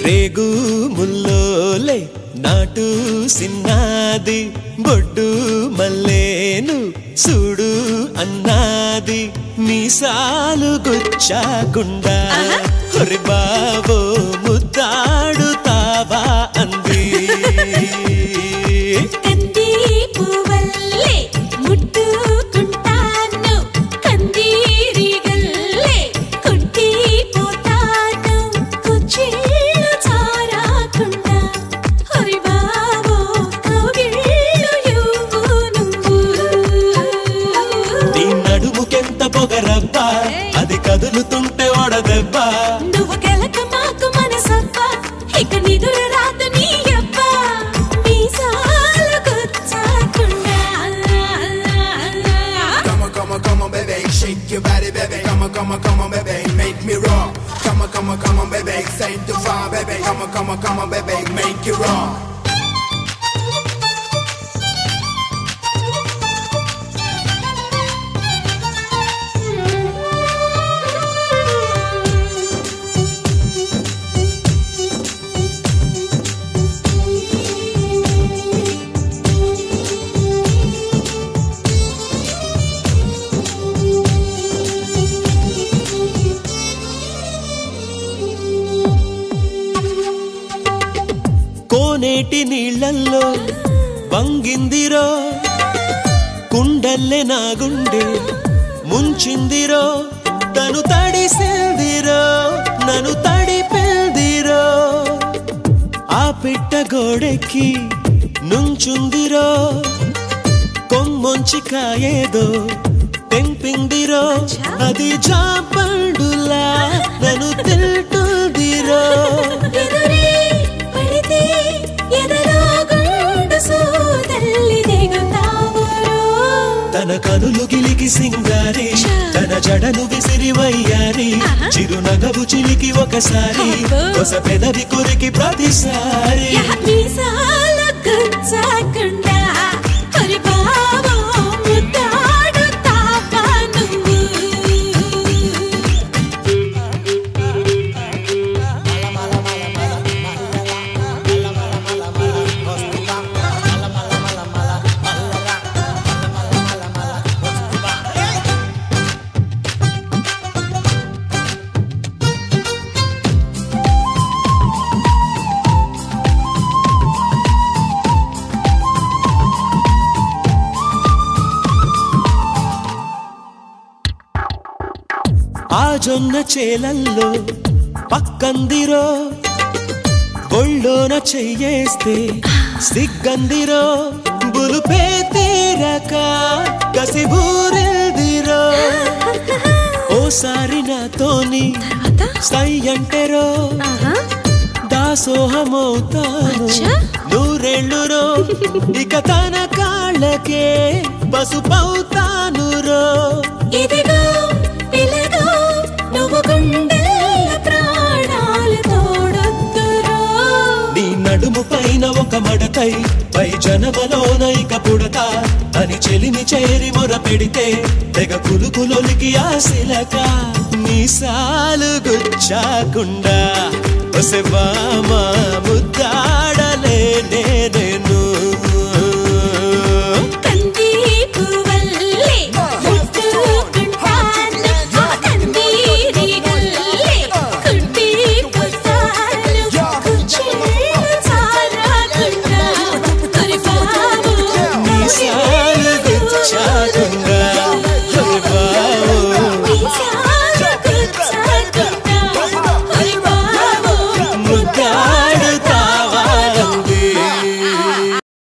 రేగు ముల్లోలే నాటు సిన్నాది బొడ్డు మల్లేను చూడు అన్నాది మీసాలు గుచ్చాకుండా హొరి బావో ముద్దాడుతావా అంది కంది పువ్వల్లే ముట్టుకుంటాను కందిరిగల్లే కొట్టిపోతాను కుచ్చిళ్ళు చారాకుండా హరి బావో కౌగిళ్ళు ఇవ్వు నువ్వు నీ నడుముకెంత పొగరబ్బా అది కదులుతుంటే ఓడదెబ్బా నువ్వు గెలక మాకు మనసబ్బా ఇక నిదురు రాదు నీ అబ్బా మీసాలు గుచ్చాకుండా Come on, come on, come on, baby, shake your body, baby. Come on, come on, come on, baby, make me rock. Come on, come on, come on, baby, say to far, baby. Come on, come on, come on, baby, make it rock. కోనేటి నీళ్ళల్లో వంగిందిరో కుండల్లే నా గుండె ముంచిందిరో తను తడిసిందిరో నన్ను తడిపిందిరో ఆ పిట్ట గోడెక్కి నుంచుందిరో కొమ్మొంచి కాయేదో తెంపిందిరో అది జాపండులా నన్ను తింటుందిరో ఎదురే పడితే ఎదలో గుండు సూదల్లి దిగుతావురో తన కనులు గిలికి సింగారి తన జడను విసిరి వయ్యారి చిరునగవు చిలికి ఒకసారి అబ్బో. కొస పెదవి కొరికి ప్రతిసారి మీసాలు గుచ్చాకుండా హరి బావో ముద్దాడుతావా నువ్వు ఆ జొన్న చేలల్లో పక్కందిరో ఒళ్ళోన చెయ్యేస్తే సిగ్గందిరో బులుపే తీరక కసిబూరెల్దిరో ఓసారి నాతోని సై అంటెరో దాసోహమవుతాను అచ్చా. నూరెళ్ళురో ఇక తన కాళ్ళకే పసుపవుతాను రో ఇదిగో ఇలాగో నువ్వు గుండెల ప్రాణాలు తోడొద్దురో నీ నడుము పైన ఒక మడతై పై జనమలోన ఇక పుడత అని చెలిమి చేరి మొర పెడితే తెగ కులుకులొలికి ఆశలక మీసాలు గుచ్చాకుండా ఒసెవామా ముద్దా